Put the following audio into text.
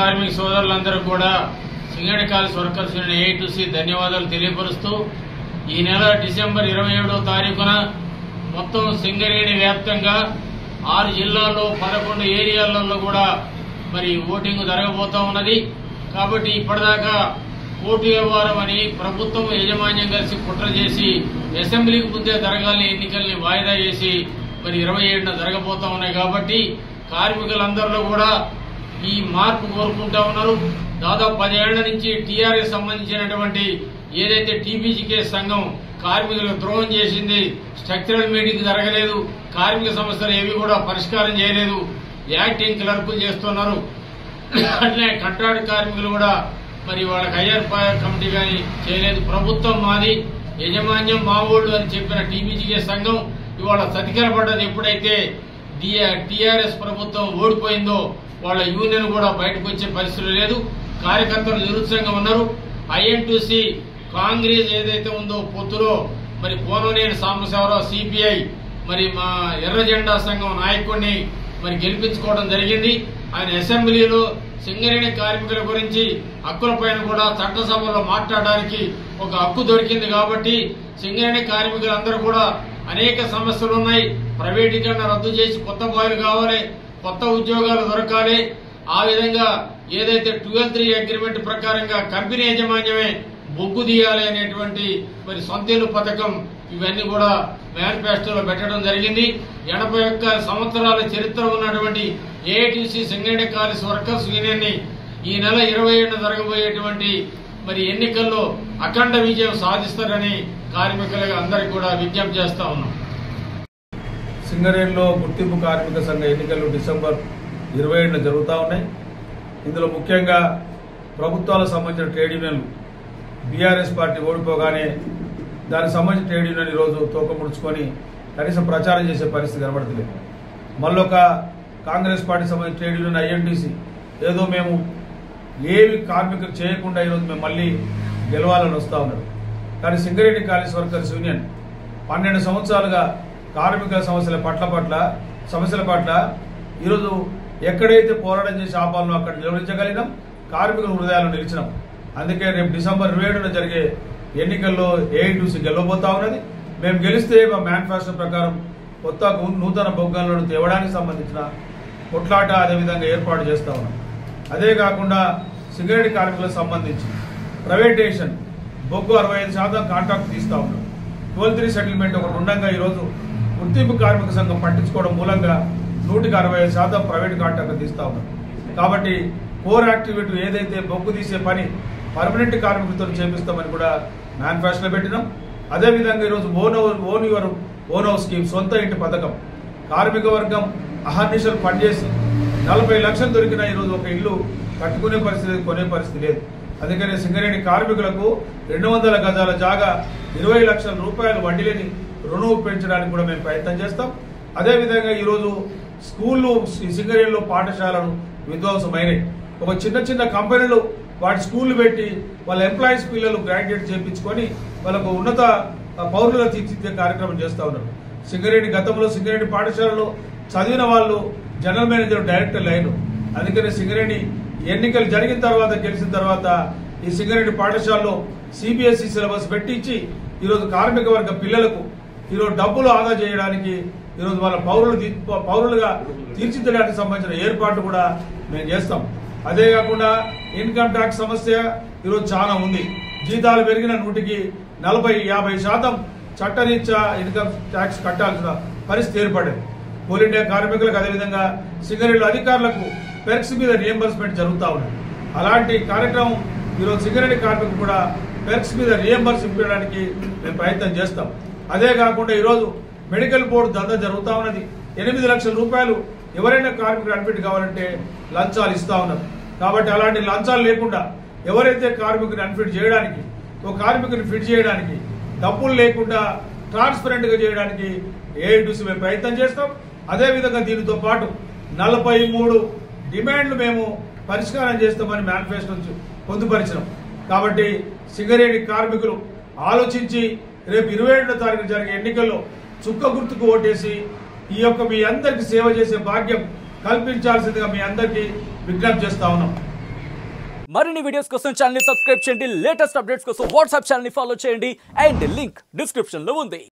కార్మిక సోదరులందరూ కూడా సింగడి కాలేజ్ వర్కర్స్ యూనియన్ ఏ టు సి ధన్యవాదాలు తెలియపరుస్తూ ఈ నెల డిసెంబర్ ఇరవై ఏడవ తారీఖున మొత్తం సింగరేణి వ్యాప్తంగా ఆరు జిల్లాల్లో పదకొండు ఏరియాలలో కూడా మరి ఓటింగ్ జరగబోతా ఉన్నది కాబట్టి ఇప్పటిదాకా కోర్టు వ్యవహారం అని ప్రభుత్వం యాజమాన్యం కలిసి కుట్ర చేసి అసెంబ్లీకి ముందే జరగాలని ఎన్నికల్ని వాయిదా చేసి మరి ఇరవై ఏడున జరగబోతా ఉన్నాయి కాబట్టి కార్మికులందరిలో కూడా ఈ మార్పు కోరుకుంటా ఉన్నారు దాదాపు పదేళ్ల నుంచి టీఆర్ఎస్ సంబంధించినటువంటి ఏదైతే టీబీజీకే సంఘం కార్మికులకు ద్రోహం చేసింది స్ట్రక్చరల్ మీటింగ్ జరగలేదు కార్మిక సమస్యలు ఏవి కూడా పరిష్కారం చేయలేదు యాక్టింగ్ క్లర్కులు చేస్తున్నారు అట్లే కట్టాడు కార్మికులు కూడా మరి వాళ్ళకి హయ్యర్ కమిటీ కానీ చేయలేదు ప్రభుత్వం మాది యజమాన్యం మావోళ్ళు అని చెప్పిన టీబీజీకే సంఘం ఇవాళ సతికిలపడ్డది ఎప్పుడైతే టీఆర్ఎస్ ప్రభుత్వం ఓడిపోయిందో వాళ్ళ యూనియన్ కూడా బయటకు వచ్చే పరిస్థితి లేదు కార్యకర్తలు నిరుత్సాహంగా ఉన్నారు ఐఎన్టీసీ కాంగ్రెస్ ఏదైతే ఉందో పొత్తులో మరి పోననేని సాంబశివరావు సిపిఐ మరి మా ఎర్ర జెండా సంఘం నాయకుడిని మరి గెలిపించుకోవడం జరిగింది ఆయన అసెంబ్లీలో సింగరేణి కార్మికుల గురించి హక్కుల పైన కూడా చట్టసభలో మాట్లాడడానికి ఒక హక్కు దొరికింది కాబట్టి సింగరేణి కార్మికులందరూ కూడా అనేక సమస్యలు ఉన్నాయి ప్రైవేటీకరణ రద్దు చేసి కొత్త బాయిలు కావాలి కొత్త ఉద్యోగాలు దొరకాలి ఆ విధంగా ఏదైతే ట్వెల్వ్ త్రీ అగ్రిమెంట్ ప్రకారంగా కంపెనీ యాజమాన్యమే బొగ్గు తీయాలి అనేటువంటి మరి సొంతేలు పథకం ఇవన్నీ కూడా మేనిఫెస్టోలో పెట్టడం జరిగింది ఎనభై ఒక్క సంవత్సరాల చరిత్ర ఉన్నటువంటి AITUC Singareni college workers union ని ఈ నెల ఇరవై ఏడున జరగబోయేటువంటి మరి ఎన్నికల్లో అఖండ విజయం సాధిస్తారని కార్మికులుగా అందరికి కూడా విజ్ఞప్తి చేస్తా ఉన్నాం సింగరేణిలో గుర్తింపు కార్మిక సంఘ ఎన్నికలు డిసెంబర్ ఇరవై ఏడున జరుగుతూ ఉన్నాయి ఇందులో ముఖ్యంగా ప్రభుత్వాలకు సంబంధించిన ట్రేడ్ యూనియన్లు బీఆర్ఎస్ పార్టీ ఓడిపోగానే దానికి సంబంధించిన ట్రేడ్ యూనియన్ ఈరోజు తోక ముడుచుకొని కనీసం ప్రచారం చేసే పరిస్థితి కనబడతలేదు మళ్ళొక కాంగ్రెస్ పార్టీ సంబంధించిన ట్రేడ్ యూనియన్ ఐఎన్టీసీ ఏదో మేము ఏవి కార్మికులు చేయకుండా ఈరోజు మేము మళ్ళీ గెలవాలని వస్తూ ఉన్నారు కానీ సింగరేణి కాలేజ్ వర్కర్స్ యూనియన్ పన్నెండు సంవత్సరాలుగా కార్మికుల సమస్యల పట్ల పట్ల సమస్యల పట్ల ఈరోజు ఎక్కడైతే పోరాటం చేసి ఆపాలనో అక్కడ నిలవరించగలిగినాం కార్మికుల హృదయాలు నిలిచినాం అందుకే రేపు డిసెంబర్ ఇరవై ఏడున జరిగే ఎన్నికల్లో ఏఐటీసీ గెలవబోతా ఉన్నది మేము గెలిస్తే మా మేనిఫెస్టో ప్రకారం కొత్త నూతన బొగ్గలను తేవడానికి సంబంధించిన కొట్లాట అదేవిధంగా ఏర్పాటు చేస్తా ఉన్నాం అదే కాకుండా సిగరెట్ కార్మికులకు సంబంధించి ప్రైవేటేషన్ బొగ్గు అరవై ఐదు శాతం కాంట్రాక్ట్ తీస్తా ఉన్నాం ట్వెల్వ్ త్రీ సెటిల్మెంట్ ఒకటి ఉండగా ఈరోజు గుర్తింపు కార్మిక సంఘం పట్టించుకోవడం మూలంగా నూటికి అరవై ఐదు శాతం ప్రైవేట్ కాంట్రాక్ట్ తీస్తా ఉన్నాం కాబట్టి కోర్ యాక్టివిటీ ఏదైతే బొగ్గు తీసే పని పర్మనెంట్ కార్మికులతో చేపిస్తామని కూడా మేనిఫెస్టోలో పెట్టినాం అదేవిధంగా ఈరోజు own own your own house scheme సొంత ఇంటి పథకం కార్మిక వర్గం అహర్నిశలు పనిచేసి నలభై లక్షలు దొరికిన ఈరోజు ఒక ఇల్లు కట్టుకునే పరిస్థితి లేదు, కొనే పరిస్థితి లేదు అందుకని సింగరేణి కార్మికులకు రెండు వందల గజాల జాగా ఇరవై లక్షల రూపాయలు వడ్డీలని రుణం పెంచడానికి కూడా మేము ప్రయత్నం చేస్తాం అదేవిధంగా ఈరోజు స్కూళ్ళు ఈ సింగరేణిలో పాఠశాలలు విధ్వంసమైనవి ఒక చిన్న చిన్న కంపెనీలు వాటి స్కూళ్ళు పెట్టి వాళ్ళ ఎంప్లాయీస్ పిల్లలు గ్రాడ్యుయేట్ చేయించుకొని వాళ్ళకు ఉన్నత ఆ, పౌరులుగా తీర్చిదిద్దే కార్యక్రమం చేస్తా ఉన్నారు సింగరేణి గతంలో సింగరేణి పాఠశాలలో చదివిన వాళ్ళు జనరల్ మేనేజర్ డైరెక్టర్ లైన్ అందుకని సింగరేణి ఎన్నికలు జరిగిన తర్వాత గెలిచిన తర్వాత ఈ సింగరేణి పాఠశాలలో సిబిఎస్ఈ సిలబస్ పెట్టించి ఈరోజు కార్మిక వర్గ పిల్లలకు ఈరోజు డబ్బులు ఆదా చేయడానికి ఈరోజు వాళ్ళ పౌరులు తీ- పౌరులుగా తీర్చిదిద్దడానికి సంబంధించిన ఏర్పాట్లు కూడా మేము చేస్తాం అదే కాకుండా ఇన్కమ్ ట్యాక్స్ సమస్య ఈరోజు చాలా ఉంది జీతాలు పెరిగిన నూటికి నలభై యాభై శాతం చట్టరీత్యా ఇన్కమ్ ట్యాక్స్ కట్టాల్సిన పరిస్థితి ఏర్పడింది కోల్ ఇండియా కార్మికులకు అదేవిధంగా సింగరేణి అధికారులకు పెర్క్స్ మీద రియంబర్స్మెంట్ జరుగుతూ ఉంది అలాంటి కార్యక్రమం ఈరోజు సింగరేణి కార్మికులు కూడా పెర్క్స్ మీద రియంబర్స్ ఇవ్వడానికి మేము ప్రయత్నం చేస్తాం అదే కాకుండా ఈరోజు మెడికల్ బోర్డు దందా జరుగుతూ ఉన్నది ఎనిమిది లక్షల రూపాయలు ఎవరైనా కార్మికుడు అడ్మిట్ కావాలంటే లంచాలు ఇస్తా ఉన్నారు కాబట్టి అలాంటి లంచాలు లేకుండా ఎవరైతే కార్మికుని అన్ఫిట్ చేయడానికి ఒక కార్మికుని ఫిట్ చేయడానికి డబ్బులు లేకుండా ట్రాన్స్పరెంట్ గా చేయడానికి ఏఐటీసీ మేము ప్రయత్నం చేస్తాం అదే విధంగా దీనితో పాటు నలభై మూడు డిమాండ్లు మేము పరిష్కారం చేస్తామని మేనిఫెస్టో నుంచి పొందుపరిచినాం కాబట్టి సింగరేణి కార్మికులు ఆలోచించి రేపు ఇరవై ఏడో తారీఖు జరిగే ఎన్నికల్లో చుక్క గుర్తుకు ఓటేసి ఈ యొక్క మీ అందరికి సేవ చేసే భాగ్యం కల్పించాల్సిందిగా మీ అందరికీ విజ్ఞప్తి చేస్తా ఉన్నాం మరిన్ని వీడియోస్ కోసం ఛానల్ సబ్స్క్రైబ్ చేయండి లేటెస్ట్ అప్డేట్స్ కోసం వాట్సాప్ ఛానల్ ఫాలో చేయండి అండ్ లింక్ డిస్క్రిప్షన్ లో ఉంది